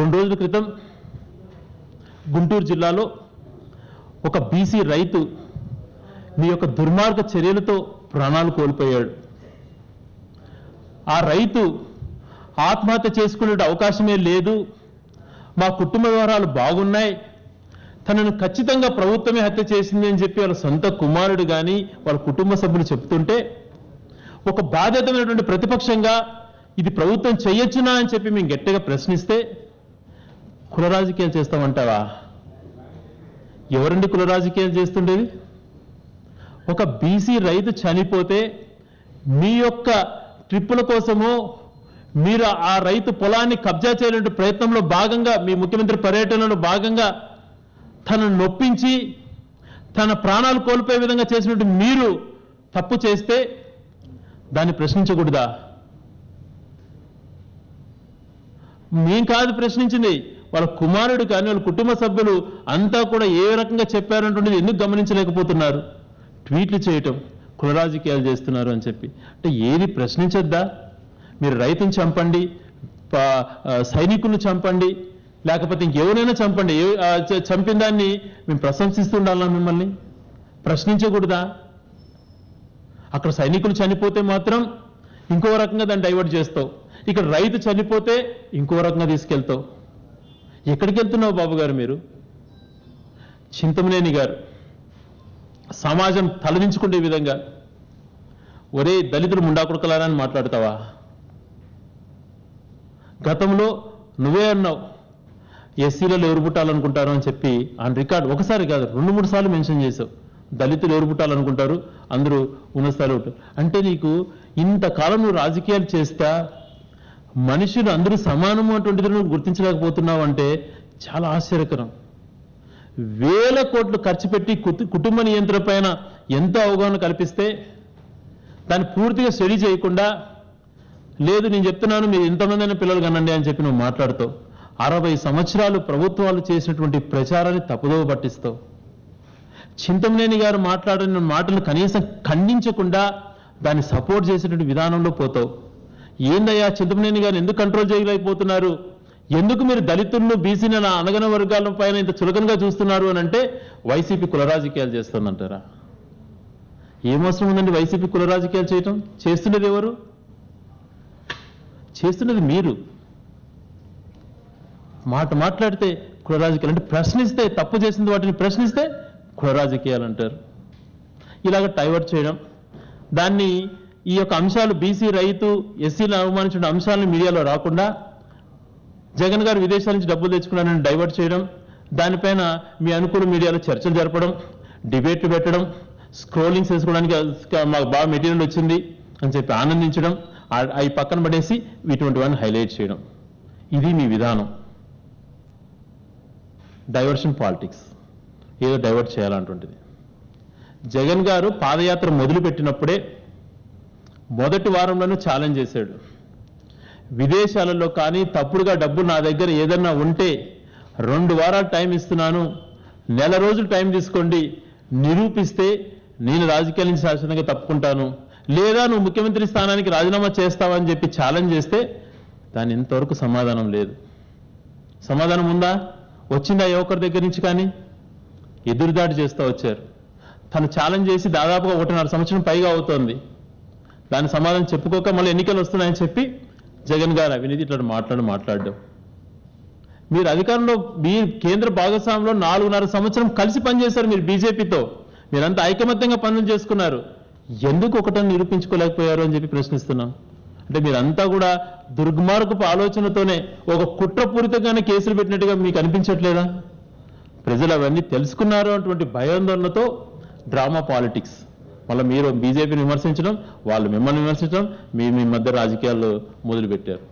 రెండు రోజుల క్రితం గుంటూరు జిల్లాలో ఒక బీసీ రైతు మీ యొక్క దుర్మార్గ చర్యలతో ప్రాణాలు కోల్పోయాడు ఆ రైతు ఆత్మహత్య చేసుకునే అవకాశమే లేదు మా కుటుంబ వివరాలు బాగున్నాయి తనను ఖచ్చితంగా ప్రభుత్వమే హత్య చేసింది అని చెప్పి వాళ్ళ సొంత కుమారుడు కానీ వాళ్ళ కుటుంబ సభ్యులు చెప్తుంటే ఒక బాధ్యతమైనటువంటి ప్రతిపక్షంగా ఇది ప్రభుత్వం చెయ్యొచ్చునా అని చెప్పి మేము గట్టిగా ప్రశ్నిస్తే కుల రాజకీయాలు చేస్తామంటావా ఎవరండి కుల రాజకీయాలు చేస్తుండేది ఒక బీసీ రైతు చనిపోతే మీ యొక్క ట్రిప్పుల కోసమో మీరు ఆ రైతు పొలాన్ని కబ్జా చేయాలంటే ప్రయత్నంలో భాగంగా మీ ముఖ్యమంత్రి పర్యటనలో భాగంగా తనను నొప్పించి తన ప్రాణాలు కోల్పోయే విధంగా చేసినట్టు మీరు తప్పు చేస్తే దాన్ని ప్రశ్నించకూడదా మేం కాదు ప్రశ్నించింది వాళ్ళ కుమారుడు కానీ వాళ్ళ కుటుంబ సభ్యులు అంతా కూడా ఏ రకంగా చెప్పారంటుండేది ఎందుకు గమనించలేకపోతున్నారు ట్వీట్లు చేయటం కుల రాజకీయాలు చేస్తున్నారు అని చెప్పి అంటే ఏది ప్రశ్నించొద్దా మీరు రైతుని చంపండి ప- ఆ, సైనికులను చంపండి లేకపోతే ఇంకెవరైనా చంపండి ఏ- ఆ, చ- చంపిన దాన్ని మేము ప్రశంసిస్తుండాలా మిమ్మల్ని ప్రశ్నించకూడదా అక్కడ సైనికులు చనిపోతే మాత్రం ఇంకో రకంగా దాన్ని డైవర్ట్ చేస్తావు ఇక్కడ రైతు చనిపోతే ఇంకో రకంగా తీసుకెళ్తావు ఎక్కడికి వెళ్తున్నావు బాబు గారు మీరు చింతమనేని గారు సమాజం తలదించుకునే విధంగా ఒరే దళితులు ముండా కొడకలారా అని మాట్లాడతావా గతంలో నువ్వే అన్నావు ఎస్సీలలో ఎవరు పుట్టాలనుకుంటారు అని చెప్పి ఆన్ రికార్డ్ ఒకసారి కాదు రెండు మూడు సార్లు మెన్షన్ చేసావు దళితులు ఎవరు పుట్టాలనుకుంటారు అందరూ ఉన్నత స్థాయిలో ఉంటారు అంటే నీకు ఇంతకాలం నువ్వు రాజకీయాలు చేస్తా మనుషులు అందరూ సమానము అటువంటిది నువ్వు గుర్తించలేకపోతున్నావు అంటే చాలా ఆశ్చర్యకరం వేల కోట్లు ఖర్చు పెట్టి కుటు- కుటుంబ నియంత్రణ పైన ఎంతో అవగాహన కల్పిస్తే దాన్ని పూర్తిగా స్టడీ చేయకుండా లేదు నేను చెప్తున్నాను మీరు ఇంతమంది అయినా పిల్లలు కనండి అని చెప్పి నువ్వు మాట్లాడుతావు అరవై సంవత్సరాలు ప్రభుత్వాలు చేసినటువంటి ప్రచారాన్ని తప్పుదోవ పట్టిస్తావు చింతమనేని గారు మాట్లాడిన మాటలు కనీసం ఖండించకుండా దాన్ని సపోర్ట్ చేసేటువంటి విధానంలో పోతావు ఏందయ్యా చింతమనేని గారు ఎందుకు కంట్రోల్ చేయలేకపోతున్నారు ఎందుకు మీరు దళితులను బీసీని అనగన వర్గాల పైన ఇంత చులకనగా చూస్తున్నారు అని అంటే వైసీపీ కుల రాజకీయాలు చేస్తుందంటారా ఏమవసరం ఉందండి వైసీపీ కుల రాజకీయాలు చేయటం చేస్తున్నది ఎవరు చేస్తున్నది మీరు మాట మాట్లాడితే కుల రాజకీయాలు అంటే ప్రశ్నిస్తే తప్పు చేసింది వాటిని ప్రశ్నిస్తే కుల రాజకీయాలు అంటారు ఇలాగ డైవర్ట్ చేయడం దాన్ని ఈ యొక్క అంశాలు బీసీ రైతు ఎస్సీలను అవమానించిన అంశాలను మీడియాలో రాకుండా జగన్ గారు విదేశాల నుంచి డబ్బులు తెచ్చుకున్నారని డైవర్ట్ చేయడం దానిపైన మీ అనుకూల మీడియాలో చర్చలు జరపడం డిబేట్లు పెట్టడం స్క్రోలింగ్ చేసుకోవడానికి మాకు బాగా మెటీరియల్ వచ్చింది అని చెప్పి ఆనందించడం ఆ- అవి పక్కన పడేసి ఇటువంటి వాడిని హైలైట్ చేయడం ఇది మీ విధానం డైవర్షన్ పాలిటిక్స్ ఏదో డైవర్ట్ చేయాలంటుంటుంది జగన్ గారు పాదయాత్ర మొదలుపెట్టినప్పుడే మొదటి వారంలోనే ఛాలెంజ్ చేశాడు విదేశాలలో కానీ తప్పుడుగా డబ్బు నా దగ్గర ఏదన్నా ఉంటే రెండు వారాలు టైం ఇస్తున్నాను నెల రోజులు టైం తీసుకోండి నిరూపిస్తే నేను రాజకీయాల నుంచి శాశ్వతంగా తప్పుకుంటాను లేదా నువ్వు ముఖ్యమంత్రి స్థానానికి రాజీనామా చేస్తావని చెప్పి ఛాలెంజ్ చేస్తే దాని ఇంతవరకు సమాధానం లేదు సమాధానం ఉందా వచ్చిందా ఏ ఒక్కరి దగ్గర నుంచి కానీ ఎదురుదాడి చేస్తూ వచ్చారు తను ఛాలెంజ్ చేసి దాదాపుగా ఒకటిన్నర సంవత్సరం పైగా అవుతోంది దాని సమాధానం చెప్పుకోక మళ్ళీ ఎన్నికలు వస్తున్నాయని చెప్పి జగన్ గారు అవినీతి ఇట్లా మాట్లాడి మాట్లాడడం మీరు అధికారంలో మీ కేంద్ర భాగస్వామ్యంలో నాలుగున్నర సంవత్సరం కలిసి పనిచేశారు మీరు బీజేపీతో మీరంతా ఐకమత్యంగా పనులు చేసుకున్నారు ఎందుకు ఒకటని నిరూపించుకోలేకపోయారు అని చెప్పి ప్రశ్నిస్తున్నాం అంటే మీరంతా కూడా దుర్మార్గపు ఆలోచనతోనే ఒక కుట్రపూరితంగానే కేసులు పెట్టినట్టుగా మీకు అనిపించట్లేదా ప్రజలు అవన్నీ తెలుసుకున్నారు అటువంటి భయాందోళనతో డ్రామా పాలిటిక్స్ మళ్ళీ మీరు బీజేపీని విమర్శించడం వాళ్ళు మిమ్మల్ని విమర్శించడం మీ మీ మధ్య రాజకీయాలు మొదలుపెట్టారు